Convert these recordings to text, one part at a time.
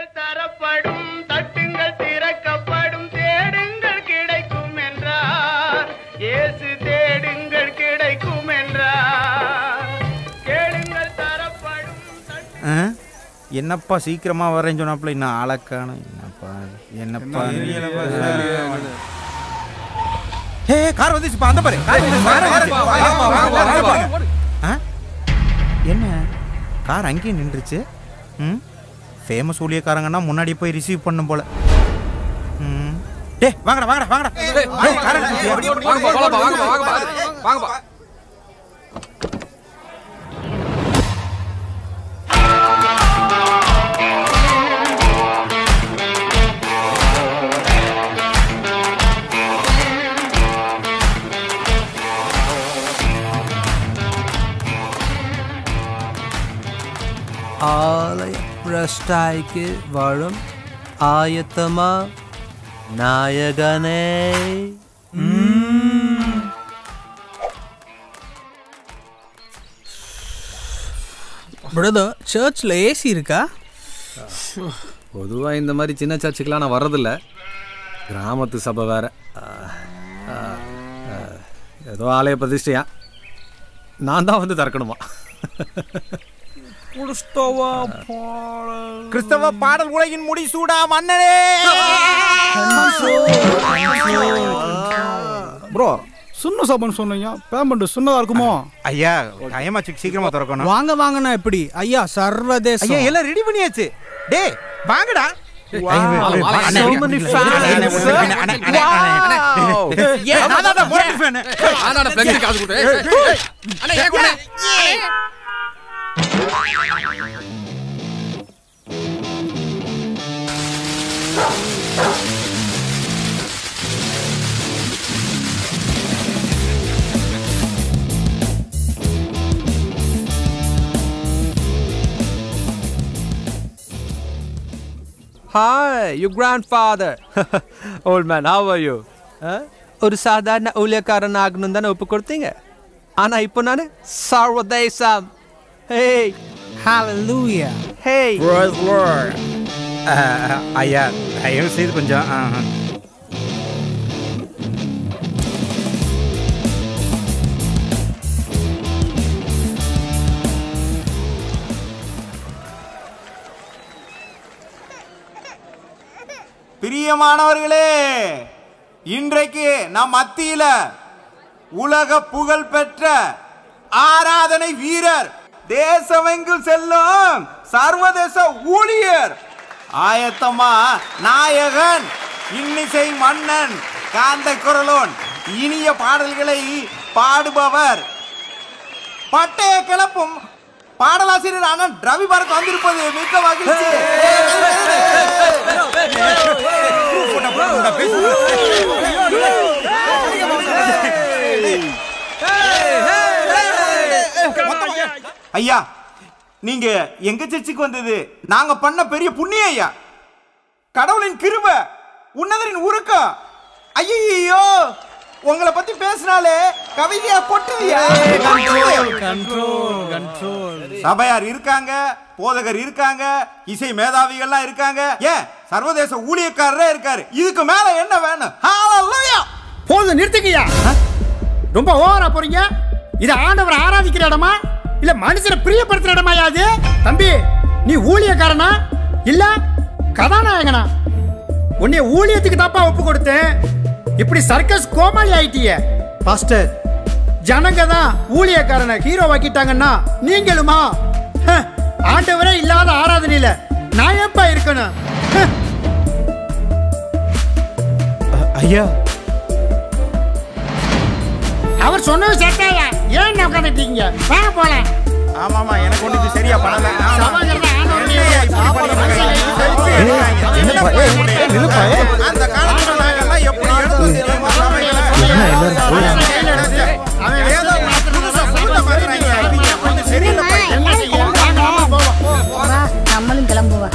கேளுங்கள் தரப்படும் தட்டுங்கள் திறக்கப்படும் தேடுங்கள் கிடைக்கும் என்றார் இயேசு தேடுங்கள் கிடைக்கும் என்றார் கேளுங்கள் தரப்படும் ஆ? என்னப்பா சீக்கிரமா வரேன்னு சொன்னாப்புல இன்னும் ஆளக்கான என்னப்பா என்னப்பா ஏ கார் வந்துச்சுப்பா அந்த பாரு கார் வந்துச்சு, கார் வந்துச்சு. வாங்க, வாங்க, வாங்க, வாங்க. ஆ? என்ன கார் அங்கேயே நின்றுச்சு ம் ஃபேமஸ் ஊழியக்காரங்கன்னா முன்னாடி போய் ரிசீவ் பண்ணும் போல ம் டேய் வாங்கடா வாங்கடா வாங்கடா டேய், கார் எடுத்துட்டியா? ஆலய பிரஷ்டாய்க்கு வரும் ஆயத்தமா நாயகனே பிரதர் சர்ச்சில் ஏசி இருக்கா பொதுவாக இந்த மாதிரி சின்ன சர்ச்சுக்கெலாம் நான் வர்றதில்ல கிராமத்து சபை வேற ஆ, ஆ, ஆ, ஏதோ ஆலய பிரதிஷ்டையா நான் தான் வந்து திறக்கணுமா கிறிஸ்தவ பாடல் உலகின் முடிசூடா மன்னனே ப்ரோ சுண்ண சாப்பான்னு சொன்னீங்க பேமெண்ட் சுண்ணதா இருக்குமோ ஐயா டைமாச்சு சீக்கிரமா திறக்கணும் வாங்க வாங்கண்ணா எப்படி ஐயா சர்வதேச ஐயா எல்லாம் ரெடி பண்ணியாச்சு டேய் வாங்கடா So many fans. Hi, your grandfather. Old man, how are you? Huh? ஒரு சாதாரண ஊழியக்காரன் ஆகணும் தானே ஒப்பு கொடுத்தீங்க ஆனா இப்போ நான் சர்வதேசம் ஹேய் ஹalleluya ஹேய் ஐயா தயவு செய்து கொஞ்சம் ஆ, ஆ. பிரியமானவர்களே இன்றைக்கு நம் மத்தியில உலக புகழ் பெற்ற ஆராதனை வீரர் தேசமெங்கும் செல்லும் சர்வதேச ஊழியர் ஆயத்தமா நாயகன் இன்னிசை மன்னன் காந்த குரலோன் இனிய பாடல்களை பாடுபவர் பட்டய கிளப்பும் பாடலாசிரியர் அண்ணன் ரவி பரத் வந்திருப்பது மிக்க மகிழ்ச்சி ஐயா நீங்க எங்க சர்ச்சுக்கு வந்தது நாங்க பண்ண பெரிய புண்ணியம் ஐயா கடவுளின் கிருப உன்னதரின் உருக்கம் ஐயோ உங்களை பத்தி பேசினாலே கவிதையா கொட்டுதியா சபையார் இருக்காங்க போதகர் இருக்காங்க இசை மேதாவிகள்லாம் இருக்காங்க ஏன் சர்வதேச ஊழியக்காரரே இருக்காரு இதுக்கு மேல என்ன வேணும் ஹalleluya போதும் நிறுத்துங்கய்யா ரொம்ப ஓவரா போறீங்க இது ஆண்டவரை ஆராதிக்கிற இடமா இல்ல மனுஷனை பிரியப்படுத்துற இடமா அது தம்பி நீ ஊழியக்காரனா இல்ல கதாநாயகனா உன்னைய ஊழியத்துக்கு தாப்பா ஒப்பு கொடுத்தேன் இப்படி சர்க்கஸ் கோமாளி ஆயிட்டிய பாஸ்டர் ஜனங்க தான் ஊழியக்காரனை ஹீரோ ஆக்கிட்டாங்கன்னா நீங்களுமா ஹ, ஆண்டவரே இல்லாத ஆராதனையில நான் ஏன்பா இருக்கணும் ஹ. ஐயா அவர் சொன்னது செட்டாயா ஏன் உட்காந்துட்டீங்க வாங்க போலாம் ஆமாமா எனக்கு ஒண்ணு இது சரியா பண்ணல ஆமா. சபாங்கள்ல ஆண்டவருடைய என்னய்யா இப்படி பண்ணிருக்காங்க? என்னப்பா, ஏய், ஏய், நில்லுப்பா, ஏய். அந்த காலத்துல நாங்கெல்லாம் எப்படி எடுத்தோம் தெரியுமா சபையில? ஏதோ புதுசா புதுசா பண்றாங்க. நீங்க கொஞ்சம் சரியில்லைப்பா. என்ன செய்ய? வாங்க, வாங்க, போவோம். வா நம்மளும் கிளம்புவா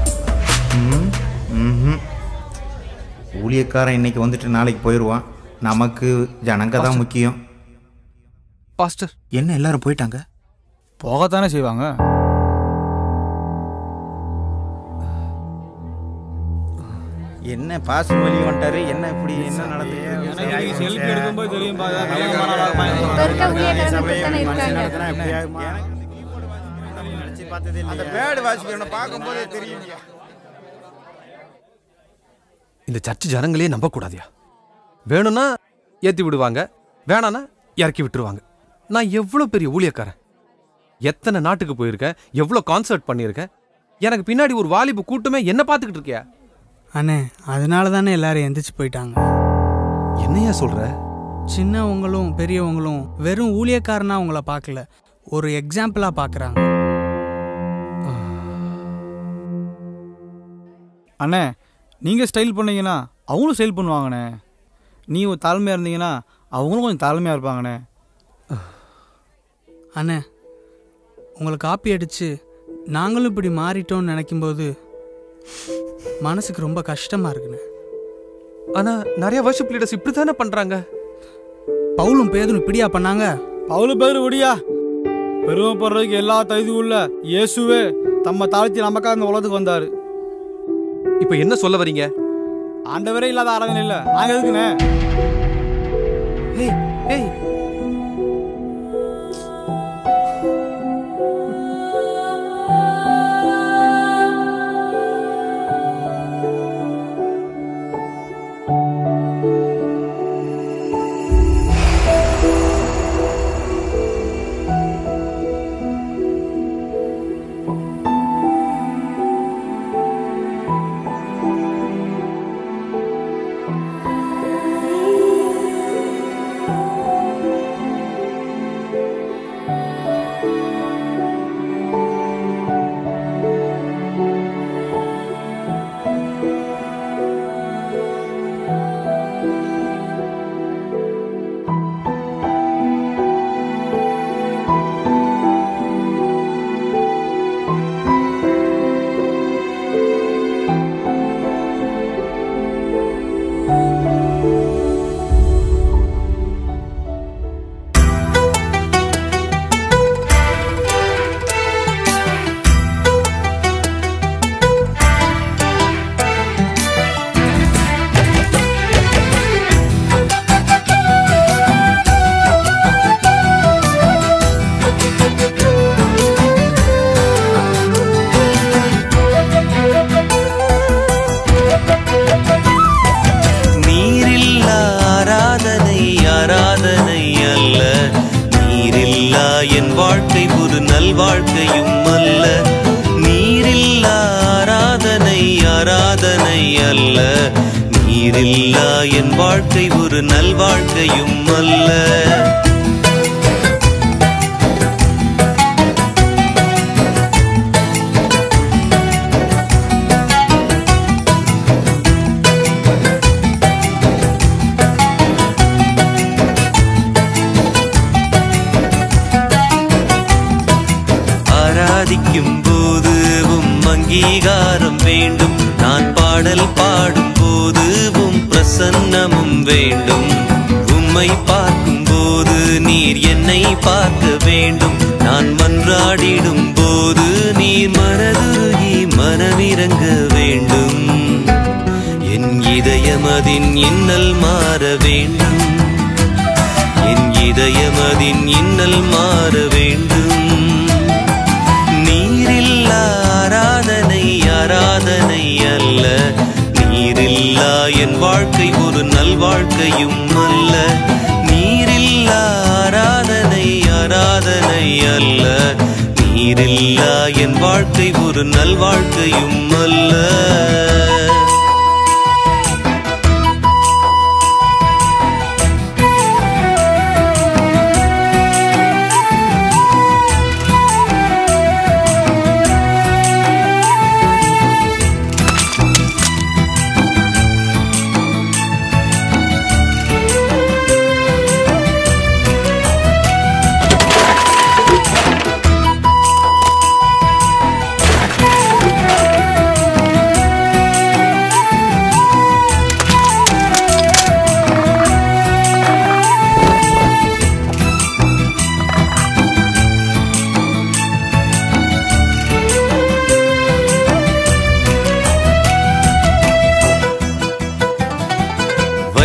ம்ஹும். ஊழியக்காரன் இன்னைக்கு வந்துட்டு நாளைக்கு போயிடுவான் நமக்கு ஜனங்க தான் முக்கியம் பாஸ்டர் என்ன எல்லாரும் போயிட்டாங்க போகத்தானே செய்வாங்க என்ன பாசம் வழி வந்துட்டாரு என்ன இப்படி என்ன நடந்தது செல்ஃபி எடுக்கும்போது தெரியும் இப்ப இருக்க ஊழியக்காரங்க அப்படித்தானே இருக்காங்க அந்த பேடு வாசிக்கிறவனை பார்க்கும்போதே தெரியும் இந்த சர்ச் ஜனங்களே நம்பக்கூடாதியா வேணும்னா ஏற்றி விடுவாங்க வேணான்னா இறக்கி விட்டுருவாங்க நான் எவ்வளோ பெரிய ஊழியக்காரன் எத்தனை நாட்டுக்கு போயிருக்கேன் எவ்வளோ கான்சர்ட் பண்ணியிருக்கேன் எனக்கு பின்னாடி ஒரு வாலிபு கூட்டமே என்ன பார்த்துக்கிட்டு இருக்கியா அண்ணே அதனால தானே எல்லாரும் எந்திரிச்சு போயிட்டாங்க என்னையா சொல்ற சின்னவங்களும் பெரியவங்களும் வெறும் ஊழியக்காரனா உங்களை பார்க்கல ஒரு எக்ஸாம்பிளா பார்க்கறாங்க அண்ணே நீங்கள் ஸ்டைல் பண்ணீங்கன்னா அவங்களும் ஸ்டைல் பண்ணுவாங்கண்ணே நீ ஒரு தாழ்மையாக இருந்தீங்கன்னா அவங்களும் கொஞ்சம் தாழ்மையாக இருப்பாங்கண்ணே அண்ணே உங்களை காப்பி அடிச்சு நாங்களும் இப்படி மாறிட்டோம்னு நினைக்கும்போது மனசுக்கு ரொம்ப கஷ்டமா இருக்குண்ணே ஆனா நிறைய வர்ஷிப் லீடர்ஸ் இப்படி தானே பண்றாங்க பவுலும் பேதும் இப்படியா பண்ணாங்க பவுலு பேர் விடியா பெருமைப்படுறதுக்கு எல்லா தகுதி உள்ள இயேசுவே தம்மை தாழ்த்தி நமக்காக இந்த உலகத்துக்கு வந்தார் இப்போ என்ன சொல்ல வரீங்க ஆண்டவரே இல்லாத ஆராதனை இல்லை நாங்கள் எதுக்குண்ணே ஏய் ஏய் நீரில்லா ஆராதனை ஆராதனை அல்ல நீரில்லா என் வாழ்க்கை ஒரு நல்வாழ்க்கையும் அல்ல நீரில்லா ஆராதனை ஆராதனை அல்ல நீரில்லா என் வாழ்க்கை ஒரு நல்வாழ்க்கையும் அல்ல ஆராதிக்கும் போது உம் அங்கீகாரம் வேண்டும் நான் பாடல் பாடும் போது உம் பிரசன்னமும் வேண்டும் உம்மை பார்க்கும் போது நீர் என்னை பார்க்க வேண்டும் நான் மன்றாடிடும் போது நீர் மனதுருகி மனமிறங்க வேண்டும் என் இதயமதின் இன்னல் மாற வேண்டும் என் இதயமதின் இன்னல் மாற வேண்டும் நீரில்லா ஆராதனை ஆராதனை அல்ல நீரில்லா என் வாழ்க்கை ஒரு நல்வாழ்க்கையும் அல்ல நீரில்லா ஆராதனை ஆராதனை அல்ல நீரில்லா என் வாழ்க்கை ஒரு நல்வாழ்க்கையும் அல்ல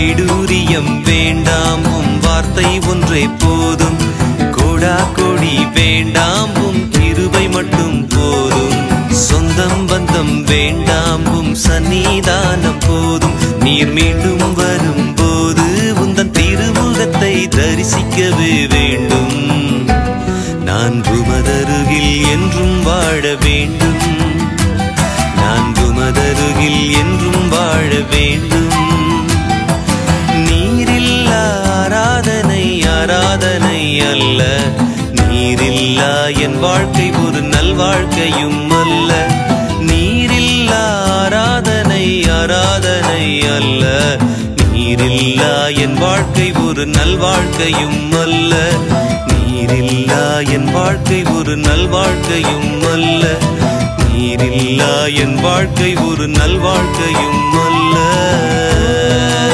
வைடூரியம் வேண்டாம் உம் வார்த்தை ஒன்றே போதும் கோடா கொடி வேண்டாம் உம் கிருபை மட்டும் போதும் சொந்தம் பந்தம் வேண்டாம் உம் சன்னிதானம் போதும் நீர் மீண்டும் வரும்போது உந்தன் திருமுகத்தை தரிசிக்கவே வேண்டும் நான் உமதருகில் என்றும் வாழ வேண்டும் நான் உமதருகில் என்றும் வாழ வேண்டும் நீரில்லா ஆராதனை ஆராதனை அல்ல நீரில்லா என் வாழ்க்கை ஒரு நல்வாழ்க்கையும் அல்ல நீரில்லா ஆராதனை ஆராதனை அல்ல நீரில்லா என் வாழ்க்கை ஒரு நல்வாழ்க்கையும் அல்ல நீரில்லா என் வாழ்க்கை ஒரு நல்வாழ்க்கையும் அல்ல நீரில்லா என் வாழ்க்கை ஒரு நல்வாழ்க்கையும் அல்ல